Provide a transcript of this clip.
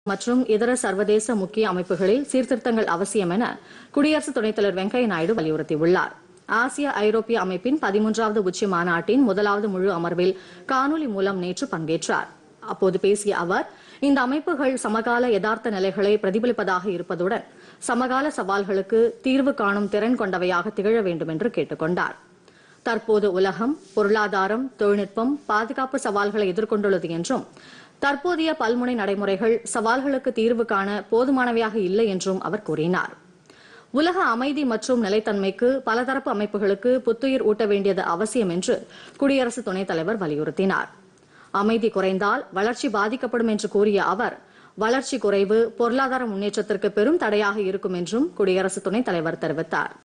மற்றும் இதர சர்வதேச முக்கிய அமைப்புகளில் சீர்திருத்தங்கள் அவசியம் என குடியரசு துணைத் தலைவர் வெங்கையா நாயுடு வலியுறுத்தியுள்ளார் ஆசிய ஐரோப்பிய அமைப்பின் பதிமூன்றாவது உச்சி மாநாட்டின் முதலாவது முழு அமர்வில் காணொலி மூலம் நேற்று பங்கேற்றார் அப்போது பேசிய அவர் இந்த அமைப்புகள் சமகால யதார்த்த நிலைகளை பிரதிபலிப்பதாக இருப்பதுடன் சமகால சவால்களுக்கு தீர்வு காணும் திறன் கொண்டவையாக திகழ வேண்டும் என்று கேட்டுக் கொண்டார் தற்போது உலகம் பொருளாதாரம் தொழில்நுட்பம் பாதுகாப்பு சவால்களை எதிர்கொண்டுள்ளது என்றும் தற்போதைய பல்முனை நடைமுறைகள் சவால்களுக்கு தீர்வு காண போதுமானவையாக இல்லை என்றும் அவர் கூறினார் உலக அமைதி மற்றும் நிலைத்தன்மைக்கு பலதரப்பு அமைப்புகளுக்கு புத்துயிர் ஊட்ட வேண்டியது அவசியம் என்று குடியரசு துணைத் தலைவர் வலியுறுத்தினார் அமைதி குறைந்தால் வளர்ச்சி பாதிக்கப்படும் என்று கூறிய அவர் வளர்ச்சி குறைவு பொருளாதார முன்னேற்றத்திற்கு பெரும் தடையாக இருக்கும் என்றும் குடியரசு துணைத் தலைவர் தெரிவித்தார்